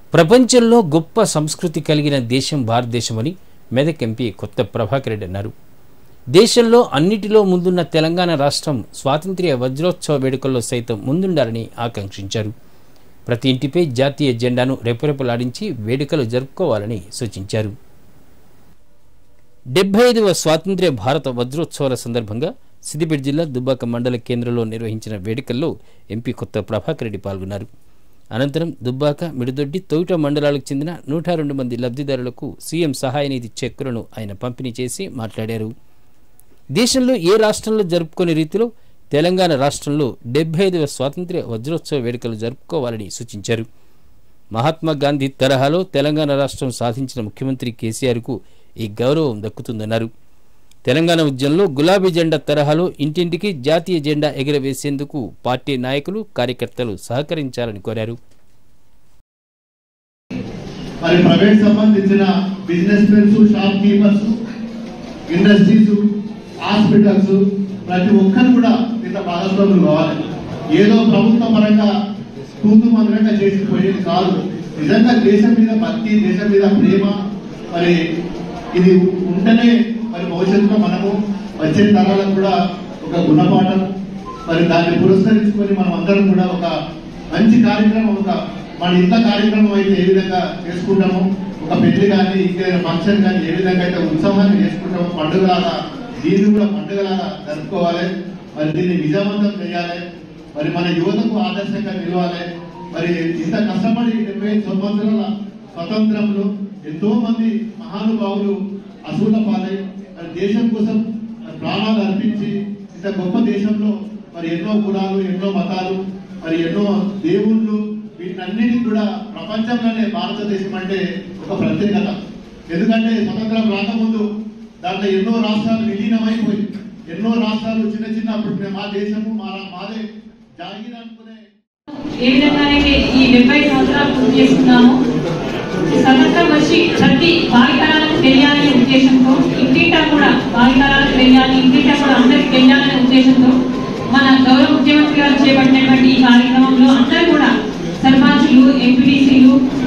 ప్రపంచంలో గొప్ప సంస్కృతి కలిగిన దేశం భారతదేశమని మెదక్ ఎంపీ కొత్త ప్రభాకర్ రెడ్డి అన్నారు దేశంలో అన్నిటిలో ముందున్న తెలంగాణ రాష్ట్రం స్వాతంత్ర్య వజ్రోత్సవ వేడుకల్లో సైతం ముందుండాలని ఆకాంక్షించారు ప్రతి ఇంటిపై జాతీయ జెండాను రెపరెపలాడించి వేడుకలు జరుపుకోవాలని సూచించారు డెబ్బై ఐదవ స్వాతంత్ర్య భారత వజ్రోత్సవాల సందర్భంగా సిద్దిపేట జిల్లా దుబ్బాక మండల కేంద్రంలో నిర్వహించిన వేడుకల్లో ఎంపీ కొత్త ప్రభాకర్ రెడ్డి పాల్గొన్నారు అనంతరం దుబ్బాక మిడిదొడ్డి తొయిట మండలాలకు చెందిన నూట రెండు మంది లబ్ధిదారులకు సీఎం సహాయ నిధి చెక్కులను ఆయన పంపిణీ చేసి మాట్లాడారు దేశంలో ఏ రాష్ట్రంలో జరుపుకునే రీతిలో తెలంగాణ రాష్ట్రంలో డెబ్బై ఐదవ స్వాతంత్ర్య వజ్రోత్సవ వేడుకలు జరుపుకోవాలని సూచించారు మహాత్మా గాంధీ తరహాలో తెలంగాణ రాష్ట్రం సాధించిన ముఖ్యమంత్రి కేసీఆర్కు ఈ గౌరవం దక్కుతుందన్నారు తెలంగాణ ఉద్యమంలో గులాబీ జెండా తరహాలో ఇంటింటికి జాతీయ జెండా ఎగురవేసేందుకు పార్టీ నాయకులు కార్యకర్తలు సహకరించాలని కోరారు మరి ప్రైవేట్ సంబంధించిన business mens shopkeepers industries hospitals ప్రతి ఒక్కరు కూడా ఇంత భాగస్వాములు కావాలి ఏదో ప్రభుత్వ పరంగా తూతు మంత్రంగా చేసిపోయేది కాదు నిజంగా దేశం మీద భక్తి దేశం మీద ప్రేమ మరి ఇది ఉంటేనే మరి భవిష్యత్తులో మనము వచ్చే తరాలకు కూడా ఒక గుణపాఠం మరి దాన్ని పురస్కరించుకొని మనం అందరం కూడా ఒక మంచి కార్యక్రమం ఒక మన ఇంత కార్యక్రమం అయితే ఏ విధంగా చేసుకుంటామో ఒక పెళ్లి కానీ ఇంకేదైనా ఫంక్షన్ కానీ ఏ విధంగా అయితే ఉత్సవాన్ని చేసుకుంటామో పండుగలాగా దీన్ని కూడా పండుగలాగా జరుపుకోవాలి మరి దీన్ని విజయవంతం చేయాలి మరి మన యువతకు ఆదర్శంగా నిలవాలి మరి ఇంత కష్టపడి డెబ్బై ఐదు సంవత్సరాల స్వతంత్రంలో ఎంతో మంది మహానుభావులు అసూల పాలై మరి దేశం కోసం మరి ప్రాణాలు అర్పించి ఇంత గొప్ప దేశంలో మరి ఎన్నో కులాలు ఎన్నో మతాలు మరి ఎన్నో దేవుళ్ళు వీటన్నిటికి కూడా ప్రపంచంలోనే భారతదేశం అంటే ఒక ప్రత్యేకత ఎందుకంటే స్వతంత్రం రాకముందు దాంట్లో ఎన్నో రాష్ట్రాలు విలీనమైపోయి ఎన్నో రాష్ట్రాలు చిన్న చిన్న అప్పుడు మా దేశము మా మాదే జాగీర్ అనుకునే ఏ విధంగానైతే ఈ డెబ్బై సంవత్సరాలు పూర్తి చేసుకున్నామో ఈ స్వతంత్రం వచ్చి ప్రతి భావితరాలకు తెలియాలనే ఉద్దేశంతో ఇంటింటా కూడా భావితరాలకు తెలియాలి ఇంటింటా కూడా అందరికి తెలియాలనే ఉద్దేశంతో మన గౌరవ ముఖ్యమంత్రి గారు చేపట్టినటువంటి ఈ కార్యక్రమంలో అందరూ కూడా సర్పంచులు ఎంపీటీసీలు